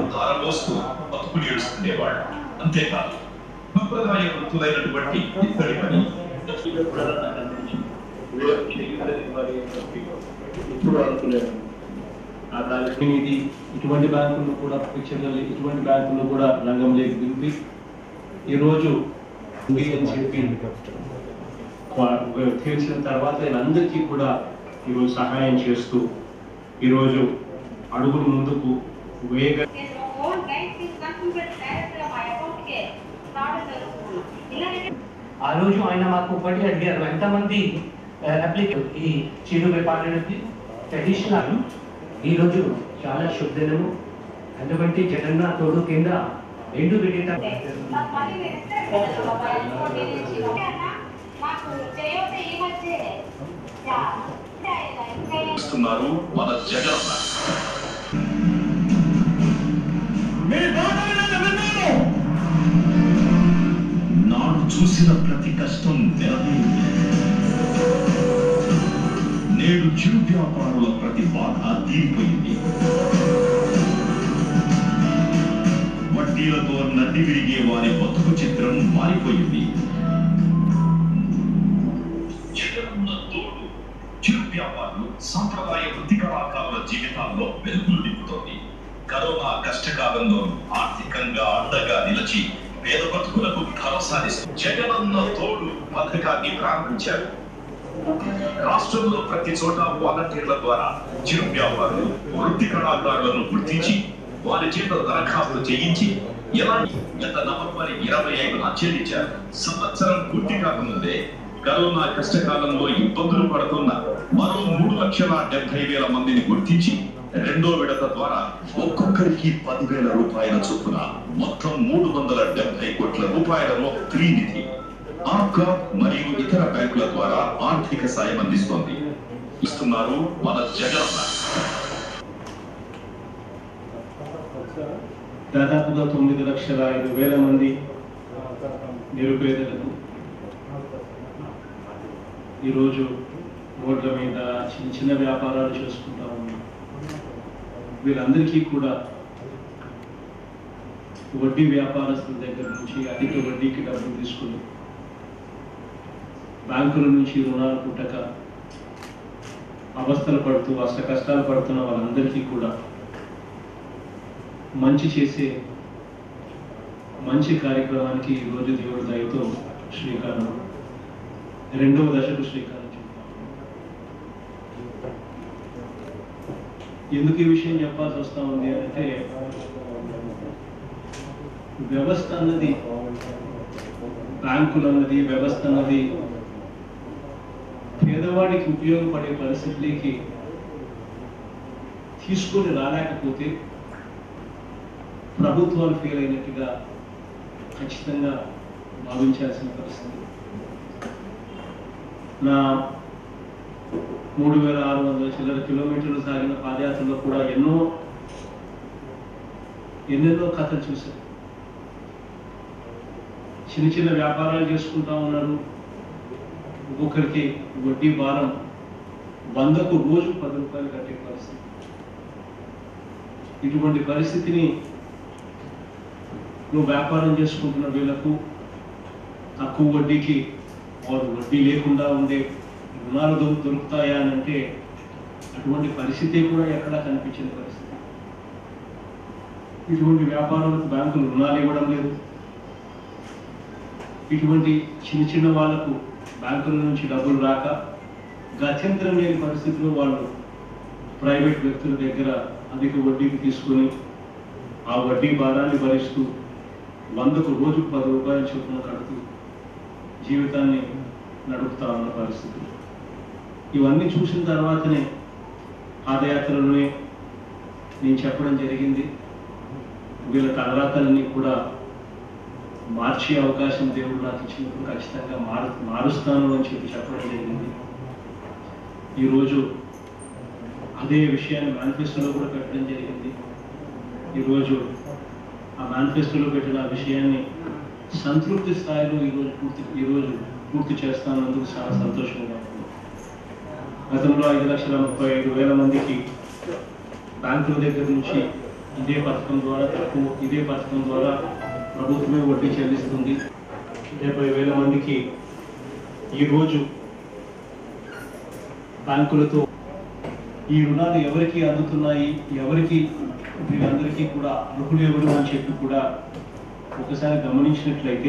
ధారపోస్తూ బతుకులు ఏడుస్తుండేవాడు అంతేకాదు సంప్రదాయ వృత్తులైనటువంటి ఇద్దరి పని ఇప్పుడు అనుకునేది ఆ దానికి ఇది ఇటువంటి బ్యాంకుల్లో కూడా పిక్చర్లు ఇటువంటి బ్యాంకుల్లో కూడా రంగంలోకి దింపి ఈరోజు ఉంది అని చెప్పి వా- తెలిసిన తర్వాత వీళ్ళందరికీ కూడా ఈరోజు సహాయం చేస్తూ ఈరోజు అడుగులు ముందుకు వేగ నేను ఓన్ బ్యాంక్ తీసుకుంటే డైరెక్ట్ గా మా అకౌంట్ కే రావడం జరుగుతుంది ఇలాగే ఆ రోజు ఆయన మాకు ఒకటి అడిగారు ఎంతమంది అప్లికేషన్ ఈ చిరు వ్యాపారులకి ట్రెడిషనల్ ఈ రోజు చాలా శుభదినము అటువంటి జగన్న తోడు కింద రెండు విడత నా పని మీరు ఇస్తారు కదా మా అకౌంట్ నుంచి ఓకే అన్న మాకు చేయొద్దు ఈ మధ్య యా ఇంకా ఇస్తున్నారు మన జగన్ నాడు చూసిన ప్రతి కష్టం నెరవేరింది నేడు చిరు వ్యాపారుల ప్రతి బాధ తీరిపోయింది వడ్డీలతో నడ్డి విరిగే వారి బతుకు చిత్రం మారిపోయింది జగనన్న తోడు చిరు వ్యాపారులు సాంప్రదాయ వృత్తి కళాకారుల జీవితాల్లో వెలుగులు నింపుతోంది కరోనా కష్టకాలంలో ఆర్థికంగా అండగా నిలిచి పేద బతుకులకు భరోసానిస్తూ జగనన్న తోడు పథకాన్ని ప్రారంభించారు రాష్ట్రంలో ప్రతి చోట వాలంటీర్ల ద్వారా చిరు వ్యాపారులు వృత్తి కళాకారులను గుర్తించి వారి చేత దరఖాస్తు చేయించి ఎలా గత నవంబర్ ఇరవై ఐదున చెల్లించారు సంవత్సరం పూర్తి కాకముందే కరోనా కష్టకాలంలో ఇబ్బందులు పడుతున్న మరో మూడు లక్షల డెబ్బై వేల మందిని గుర్తించి రెండో విడత ద్వారా ఒక్కొక్కరికి పదివేల రూపాయల చొప్పున మొత్తం మూడు వందల డెబ్బై కోట్ల రూపాయలను ఫ్రీ నిధి ఆప్కా మరియు ఇతర బ్యాంకుల ద్వారా ఆర్థిక సాయం అందిస్తోంది ఇస్తున్నారు మన జగన్ దాదాపుగా తొమ్మిది లక్షల ఐదు వేల మంది నిరుపేదలకు ఈరోజు రోడ్ల మీద చిన్న చిన్న వ్యాపారాలు చేసుకుంటా ఉన్నాం వీళ్ళందరికీ కూడా వడ్డీ వ్యాపారస్తుల దగ్గర నుంచి అధిక వడ్డీకి డబ్బులు తీసుకుని బ్యాంకుల నుంచి రుణాలు పుట్టక అవస్థలు పడుతూ అష్ట కష్టాలు పడుతున్న వాళ్ళందరికీ కూడా మంచి చేసే మంచి కార్యక్రమానికి ఈ రోజు దేవుడి దయతో శ్రీకారం రెండవ దశకు శ్రీకారం చుట్టాం ఎందుకు ఈ విషయం చెప్పాల్సి వస్తా ఉంది అంటే వ్యవస్థ అన్నది బ్యాంకులు అన్నది వ్యవస్థ అన్నది పేదవాడికి ఉపయోగపడే పరిస్థితికి తీసుకొని రాలేకపోతే ప్రభుత్వాలు ఫెయిల్ అయినట్టుగా ఖచ్చితంగా భావించాల్సిన పరిస్థితి నా మూడు వేల ఆరు వందల చిల్లర కిలోమీటర్లు సాగిన పాదయాత్రలో కూడా ఎన్నో ఎన్నెన్నో కథలు చూశాను చిన్న చిన్న వ్యాపారాలు చేసుకుంటా ఉన్నారు ఒక్కొక్కరికి వడ్డీ భారం వందకు రోజు పది రూపాయలు కట్టే పరిస్థితి ఇటువంటి పరిస్థితిని నువ్వు వ్యాపారం చేసుకుంటున్న వీళ్ళకు తక్కువ వడ్డీకి వారు వడ్డీ లేకుండా ఉండే రుణాలు దొరు- దొరుకుతాయా అని అంటే అటువంటి పరిస్థితి కూడా ఎక్కడా కనిపించిన పరిస్థితి ఇటువంటి వ్యాపారాలకు బ్యాంకులు రుణాలు ఇవ్వడం లేదు ఇటువంటి చిన్న చిన్న వాళ్ళకు బ్యాంకుల నుంచి డబ్బులు రాక గత్యంతరం లేని పరిస్థితిలో వాళ్ళు ప్రైవేట్ వ్యక్తుల దగ్గర అధిక వడ్డీకి తీసుకొని ఆ వడ్డీ భారాన్ని భరిస్తూ వందకు రోజుకు పది రూపాయల చొప్పున కడుతూ జీవితాన్ని నడుపుతా ఉన్న పరిస్థితి ఇవన్నీ చూసిన తర్వాతనే పాదయాత్రలోనే నేను చెప్పడం జరిగింది వీళ్ళ తలరాతలన్నీ కూడా మార్చే అవకాశం దేవుడు నాకు ఇచ్చినప్పుడు ఖచ్చితంగా మారు మారుస్తాను అని చెప్పి చెప్పడం జరిగింది ఈరోజు అదే విషయాన్ని మేనిఫెస్టోలో కూడా పెట్టడం జరిగింది ఈరోజు ఆ మేనిఫెస్టోలో పెట్టిన ఆ విషయాన్ని సంతృప్తి స్థాయిలో ఈరోజు పూర్తి ఈరోజు పూర్తి చేస్తానందుకు చాలా సంతోషంగా ఉంది గతంలో ఐదు లక్షల ముప్పై ఐదు వేల మందికి బ్యాంకుల దగ్గర నుంచి ఇదే పథకం ద్వారా తక్కువ ఇదే పథకం ద్వారా ప్రభుత్వమే వడ్డీ చెల్లిస్తుంది డెబ్బై వేల మందికి ఈరోజు బ్యాంకులతో ఈ రుణాలు ఎవరికి అందుతున్నాయి ఎవరికి వీళ్ళందరికీ కూడా అర్హులు ఎవరు అని చెప్పి కూడా ఒకసారి గమనించినట్లయితే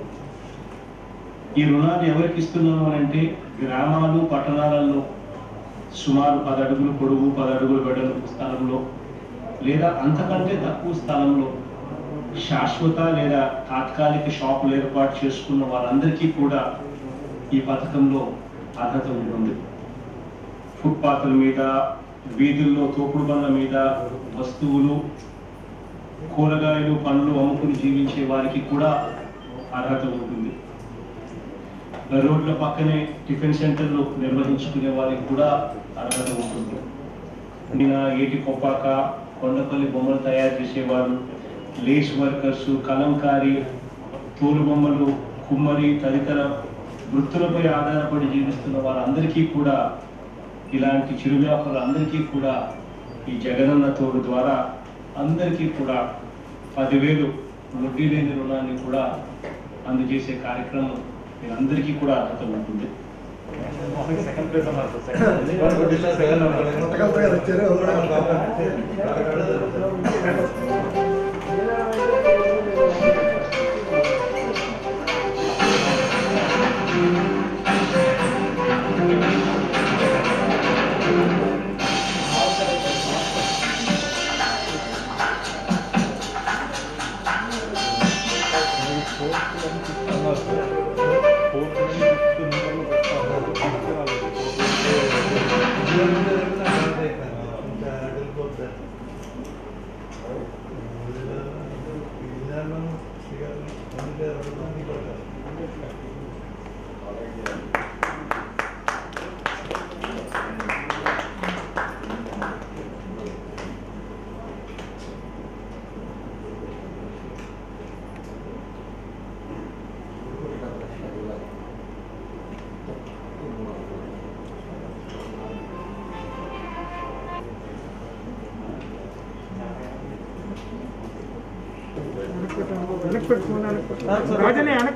ఈ రుణాలు ఎవరికి ఇస్తున్నాము అని అంటే గ్రామాలు పట్టణాలలో సుమారు పది అడుగులు పొడుగు పది అడుగులు వెడల్పు స్థలంలో లేదా అంతకంటే తక్కువ స్థలంలో శాశ్వత లేదా తాత్కాలిక షాపులు ఏర్పాటు చేసుకున్న వారందరికీ కూడా ఈ పథకంలో అర్హత ఉంటుంది ఫుట్పాత్ల మీద వీధుల్లో తోపుడు బండ్ల మీద వస్తువులు కూరగాయలు పండ్లు అమ్ముకుని జీవించే వారికి కూడా అర్హత ఉంటుంది రోడ్ల పక్కనే టిఫిన్ సెంటర్లు నిర్వహించుకునే వారికి కూడా అర్హత ఉంటుంది నిన్న ఏటి కొప్పాక కొండపల్లి బొమ్మలు తయారు చేసేవారు లేస్ వర్కర్స్ కలంకారి తోలు బొమ్మలు కుమ్మరి తదితర వృత్తులపై ఆధారపడి జీవిస్తున్న వారందరికీ కూడా ఇలాంటి చిరు వ్యాపారులందరికీ కూడా ఈ జగనన్న తోడు ద్వారా అందరికీ కూడా పదివేలు వడ్డీ లేని రుణాన్ని కూడా అందజేసే కార్యక్రమం మీరందరికీ కూడా అర్హత ఉంటుంది రాజనే వెనక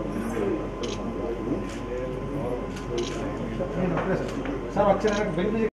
సార్ వచ్చారు